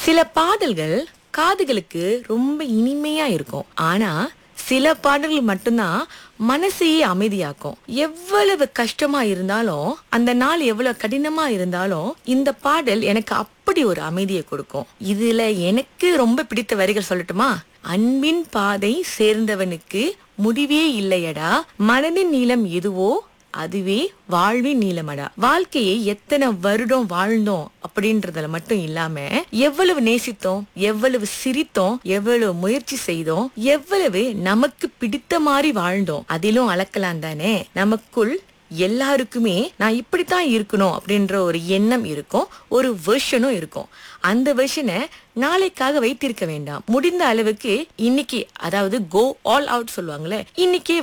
சில பாடல்கள் காதுகளுக்கு ரொம்ப இனிமையா இருக்கும் ஆனா சில பாடல்கள் மட்டும்தான் மனசையே அமைதியாக்கும் எவ்வளவு கஷ்டமா இருந்தாலும் அந்த நாள் எவ்வளவு கடினமா இருந்தாலும் இந்த பாடல் எனக்கு அப்படி ஒரு அமைதியை கொடுக்கும் இதுல எனக்கு ரொம்ப பிடித்த வரிகள் சொல்லட்டுமா அன்பின் பாதை சேர்ந்தவனுக்கு முடிவே இல்லையடா மனதின் நீளம் எதுவோ அதுவே வாழ்வின் நீளமடா வாழ்க்கையை எத்தனை வருடம் வாழ்ந்தோம் அப்படின்றதுல மட்டும் இல்லாம எவ்வளவு நேசித்தோம் எவ்வளவு சிரித்தோம் எவ்வளவு முயற்சி செய்தோம் எவ்வளவு நமக்கு பிடித்த மாதிரி வாழ்ந்தோம் அதிலும் அளக்கலாம் தானே நமக்குள் எல்லாருக்குமே நான் இப்படித்தான் இருக்கணும் அப்படின்ற ஒரு எண்ணம் இருக்கும் ஒரு வெர்ஷனும் இருக்கும் அந்த வெர்ஷனை நாளைக்காக வைத்திருக்க வேண்டாம் முடிந்த அளவுக்கு இன்னைக்கு அதாவது கோ ஆல் அவுட் சொல்லுவாங்கல்ல இன்னைக்கே